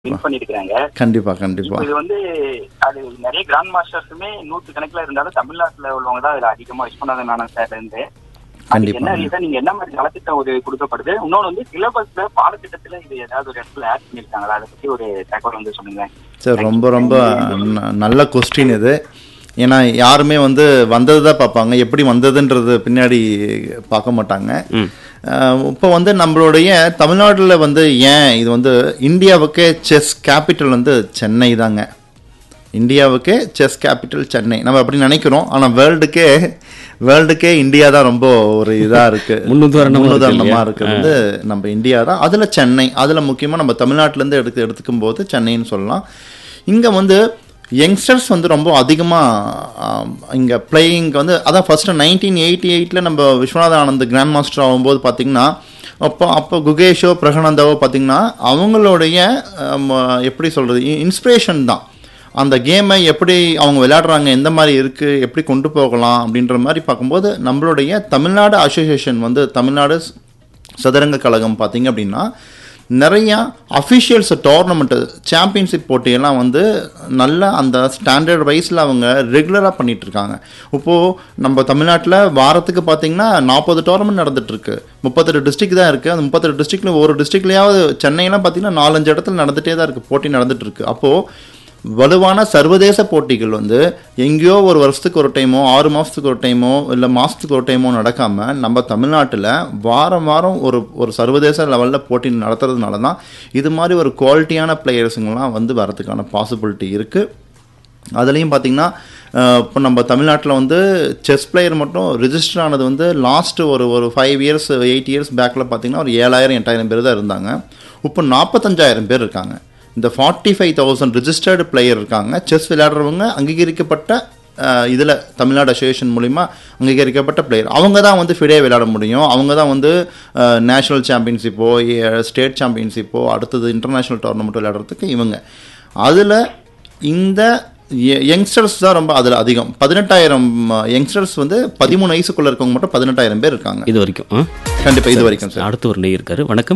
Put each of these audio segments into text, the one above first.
Win பண்ணிருக்காங்க கண்டிப்பா கண்டிப்பா இது வந்து அது நிறைய கிராண்ட் மாஸ்டர்ஸுமே நூத்து கணக்குல இருந்தாலும் தமிழ்நாட்டுல உள்ளவங்க தான் அதுல அதிகமா யூஸ் பண்ணாத நானும் சார் இருந்து அது கண்டிப்பா. என்ன ரீசன் நீங்க என்ன மாதிரி நலத்திட்டம் ஒரு கொடுக்கப்படுது இன்னொன்னு வந்து சிலபஸ்ல பாடத்திட்டத்துல இது ஏதாவது ஒரு இடத்துல ஆட் பண்ணிருக்காங்களா அதை பத்தி ஒரு தகவல் வந்து சொல்லுங்க சார் ரொம்ப ரொம்ப ந- நல்ல கொஸ்டின் இது ஏன்னா யாருமே வந்து வந்தது தான் பார்ப்பாங்க எப்படி வந்ததுன்றது பின்னாடி பார்க்க மாட்டாங்க இப்போ வந்து நம்மளுடைய தமிழ்நாட்டில் வந்து ஏன் இது வந்து இந்தியாவுக்கே செஸ் கேபிட்டல் வந்து சென்னை தாங்க இந்தியாவுக்கே செஸ் கேபிட்டல் சென்னை நம்ம அப்படி நினைக்கிறோம் ஆனால் வேர்ல்டுக்கே வேர்ல்டுக்கே இந்தியா தான் ரொம்ப ஒரு இதாக இருக்கு முன்னுதாரணமா இருக்கு முன்னுதாரணமா இல்லையா? இருக்கிறது நம்ம இந்தியா தான் அதில் சென்னை அதில் முக்கியமாக நம்ம தமிழ்நாட்டிலேருந்து எடுத்து எடுத்துக்கும் போது சென்னைன்னு சொல்லலாம் இங்கே வந்து யங்ஸ்டர்ஸ் வந்து ரொம்ப அதிகமாக இங்கே பிளேயிங் வந்து அதான் ஃபஸ்ட்டு நைன்டீன் எயிட்டி எயிட்டில் நம்ம விஸ்வநாத ஆனந்த் கிராண்ட் மாஸ்டர் ஆகும்போது பார்த்தீங்கன்னா அப்போ அப்போ குகேஷோ பிரகனந்தாவோ பார்த்தீங்கன்னா அவங்களுடைய ஆம், எப்படி சொல்கிறது இன்ஸ்பிரேஷன் தான் அந்த கேமை எப்படி அவங்க விளையாடுறாங்க எந்த மாதிரி இருக்குது எப்படி கொண்டு போகலாம் அப்படின்ற மாதிரி பார்க்கும்போது நம்மளுடைய தமிழ்நாடு அசோசியேஷன் வந்து தமிழ்நாடு சதுரங்க கழகம் பார்த்தீங்க அப்படின்னா நிறையா அஃபிஷியல்ஸ் டோர்னமெண்ட்டு சாம்பியன்ஷிப் போட்டியெல்லாம் வந்து நல்ல அந்த ஸ்டாண்டர்ட் வைஸில் அவங்க ரெகுலராக பண்ணிட்டு இருக்காங்க இப்போது நம்ம தமிழ்நாட்டில் வாரத்துக்கு பார்த்தீங்கன்னா நாற்பது டோர்னமெண்ட் நடந்துட்டு இருக்கு முப்பத்தெட்டு டிஸ்ட்ரிக்ட் தான் இருக்குது அந்த முப்பத்தெட்டு டிஸ்ட்ரிக்ட்ல ஒரு டிஸ்ட்ரிக்ட்லையாவது சென்னையெல்லாம் பார்த்தீங்கன்னா நாலஞ்சு இடத்துல நடந்துகிட்டே தான் இருக்குது போட்டி நடந்துட்டு இருக்கு அப்போது வலுவான சர்வதேச போட்டிகள் வந்து எங்கேயோ ஒரு வருஷத்துக்கு ஒரு டைமோ ஆறு மாதத்துக்கு ஒரு டைமோ இல்லை மாதத்துக்கு ஒரு டைமோ நடக்காமல் நம்ம தமிழ்நாட்டில் வாரம் வாரம் ஒரு ஒரு சர்வதேச லெவலில் போட்டி நடத்துறதுனால தான் இது மாதிரி ஒரு குவாலிட்டியான பிளேயர்ஸுங்கெல்லாம் வந்து வரதுக்கான பாசிபிலிட்டி இருக்குது அதுலேயும் பார்த்தீங்கன்னா இப்போ நம்ம தமிழ்நாட்டில் வந்து செஸ் பிளேயர் மட்டும் ரிஜிஸ்டர் ஆனது வந்து லாஸ்ட் ஒரு ஒரு ஃபைவ் இயர்ஸ் எயிட் இயர்ஸ் பேக்கில் பார்த்தீங்கன்னா ஒரு ஏழாயிரம் எட்டாயிரம் பேர் தான் இருந்தாங்க இப்போ நாற்பத்தஞ்சாயிரம் பேர் இருக்காங்க இந்த forty five thousand registered player இருக்காங்க செஸ் விளையாடுறவங்க அங்கீகரிக்கப்பட்ட இதில் தமிழ்நாடு அசோசியேஷன் மூலிமா அங்கீகரிக்கப்பட்ட பிளேயர் அவங்க தான் வந்து ஃபிடே விளையாட முடியும் அவங்க தான் வந்து நேஷனல் சாம்பியன்ஷிப்போ ஸ்டேட் சாம்பியன்ஷிப்போ அடுத்தது இன்டர்நேஷ்னல் டோர்னமெண்ட் விளையாடுறதுக்கு இவங்க அதில் இந்த யங்ஸ்டர்ஸ் தான் ரொம்ப அதில் அதிகம் பதினெட்டாயிரம் யங்ஸ்டர்ஸ் வந்து பதிமூணு வயசுக்குள்ள இருக்கவங்க மட்டும் பதினெட்டாயிரம் பேர் இருக்காங்க இது வரைக்கும் ஆ? கண்டிப்பாக இது வரைக்கும் சார் அடுத்து ஒரு நேயர் இருக்காரு வணக்கம்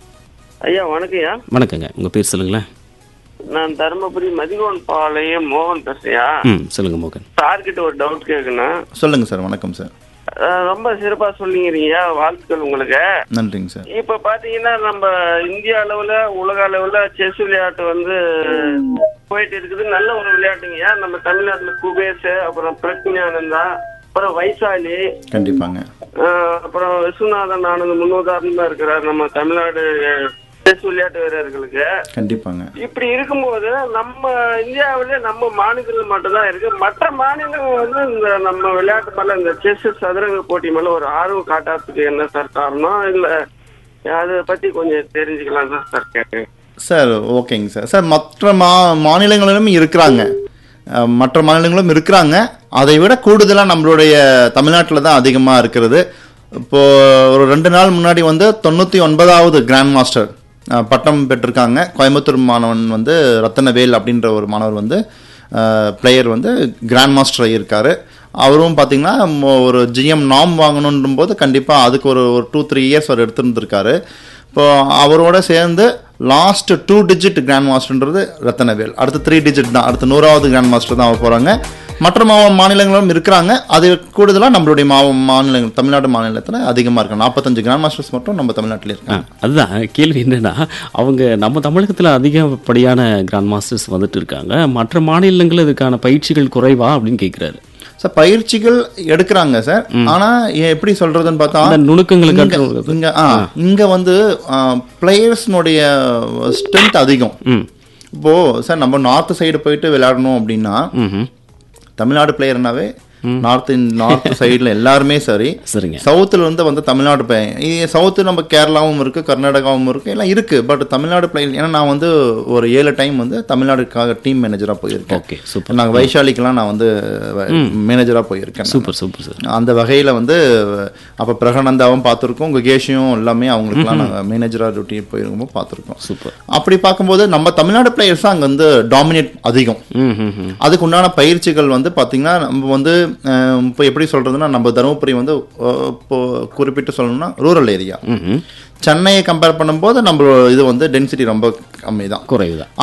ஐயா வணக்கம்யா வணக்கங்க உங்க பேர் சொல்லுங்களேன் நான் தருமபுரி மதிகோன் பாளையம் மோகன் பேசுறியா ம் சொல்லுங்க மோகன் சார்கிட்ட ஒரு டவுட் கேட்கணும் சொல்லுங்கள் சார் வணக்கம் சார் அஹ் ரொம்ப சிறப்பா சொல்லிங்கிறீங்க வாழ்த்துக்கள் உங்களுக்கு நன்றிங்க சார் இப்ப பாத்தீங்கன்னா நம்ம இந்தியா அளவுல உலக அளவுல செஸ் விளையாட்டு வந்து போயிட்டு இருக்குது நல்ல ஒரு விளையாட்டுங்கய்யா நம்ம தமிழ்நாட்டுல குபேஷ் அப்புறம் பிரக்ஞானந்தா அப்புறம் வைசாலி கண்டிப்பாங்க அஹ் அப்புறம் விஸ்வநாதன் ஆனந்த் முன்னுதாரணமா இருக்கிறார் நம்ம தமிழ்நாடு செஸ் விளையாட்டு வீரர்களுக்கு கண்டிப்பாங்க இப்படி இருக்கும்போது நம்ம இந்தியாவிலே நம்ம மாநிலத்தில் மட்டும்தான் இருக்கு மற்ற மாநிலங்கள் வந்து இந்த நம்ம விளையாட்டு மேல இந்த செஸ் சதுரங்க போட்டி மேல ஒரு ஆர்வம் காட்டாததுக்கு என்ன சார் காரணம் இல்ல அதை பத்தி கொஞ்சம் தெரிஞ்சுக்கலாம் தான் சார் கேட்டேன் சார் ஓகேங்க சார் சார் மற்ற மா மாநிலங்களிலும் இருக்கிறாங்க அஹ், மற்ற மாநிலங்களும் இருக்கிறாங்க அதை விட கூடுதலாக நம்மளுடைய தமிழ்நாட்டில் தான் அதிகமாக இருக்கிறது இப்போது ஒரு ரெண்டு நாள் முன்னாடி வந்து தொண்ணூற்றி ஒன்பதாவது கிராண்ட் மாஸ்டர் அஹ், பட்டம் பெற்றிருக்காங்க கோயம்புத்தூர் மாணவன் வந்து ரத்தனவேல் அப்படின்ற ஒரு மாணவர் வந்து பிளேயர் வந்து கிராண்ட் மாஸ்டர் ஆகியிருக்காரு அவரும் பார்த்தீங்கன்னா மொ- ஒரு ஜிஎம் நாம் வாங்கணுன்றும் போது கண்டிப்பாக அதுக்கு ஒரு ஒரு டூ த்ரீ இயர்ஸ் அவர் எடுத்துருந்துருக்காரு இப்போ அவரோட சேர்ந்து லாஸ்ட் டூ டிஜிட் கிராண்ட் மாஸ்டர்ன்றது ரத்தனவேல் அடுத்து த்ரீ டிஜிட் தான் அடுத்து நூறாவது கிராண்ட் மாஸ்டர் தான் ஆக போகிறாங்க மற்ற மா மாநிலங்களும் இருக்கிறாங்க அது கூடுதலாக நம்மளுடைய மா மாநிலங்கள் தமிழ்நாடு மாநிலத்தில் அதிகமாக இருக்காங்க நாற்பத்தஞ்சு கிராண்ட் மாஸ்டர்ஸ் மட்டும் நம்ம தமிழ்நாட்டில் ஆ, இருக்காங்க அதுதான் கேள்வி என்னன்னா அவங்க நம்ம தமிழகத்துல அதிகப்படியான கிராண்ட் மாஸ்டர்ஸ் வந்துட்டு இருக்காங்க மற்ற மாநிலங்கள் இதுக்கான பயிற்சிகள் குறைவா அப்படின்னு கேக்குறாரு சார் பயிற்சிகள் எடுக்கிறாங்க சார் ஆனா எ- எப்படி சொல்றதுன்னு பார்த்தா அந்த நுணுக்கங்களை இங்க- கற்றுக்கிறது. இங்க ஆ இங்க வந்து பிளேயர்ஸ்னுடைய ஸ்ட்ரென்த் அதிகம் ம் இப்போ சார் நம்ம நார்த் சைடு போயிட்டு விளையாடணும் அப்படின்னா ம் தமிழ்நாடு பிளேயர்னாவே நார்த் நார்த் சைடில் எல்லாருமே சரி சரிங்க சவுத்துல இருந்து வந்து தமிழ்நாடு பிளேயர் சவுத்து நம்ம கேரளாவும் இருக்கு கர்நாடகாவும் இருக்கு எல்லாம் இருக்கு பட் தமிழ்நாடு பிளேயர் ஏன்னா நான் வந்து ஒரு ஏழு டைம் வந்து தமிழ்நாடுக்காக டீம் மேனேஜராக போயிருக்கேன் ஓகே சூப்பர் நாங்கள் வைஷாலிக்கெல்லாம் நான் வந்து மேனேஜராக போயிருக்கேன் சூப்பர் சூப்பர் சார் அந்த வகையில் வந்து அப்போ பிரகனந்தாவும் பார்த்துருக்கோம் குகேஷும் எல்லாமே அவங்களுக்குலாம் நாங்கள் மேனேஜராக டியூட்டி போயிருக்கும்போது பார்த்துருக்கோம் சூப்பர் அப்படி பார்க்கும்போது நம்ம தமிழ்நாடு பிளேயர்ஸ் தான் அங்கே வந்து டாமினேட் அதிகம் ம் ம் ம் அதுக்கு உண்டான பயிற்சிகள் வந்து பார்த்தீங்கன்னா நம்ம வந்து அஹ், இப்போ எப்படி சொல்கிறதுனா நம்ம தருமபுரி வந்து அஹ், இப்போ குறிப்பிட்டு சொல்லணும்னா ரூரல் ஏரியா ம் ம் சென்னையை கம்பேர் பண்ணும்போது நம்ம இது வந்து டென்சிட்டி ரொம்ப கம்மி தான் குறைவு தான்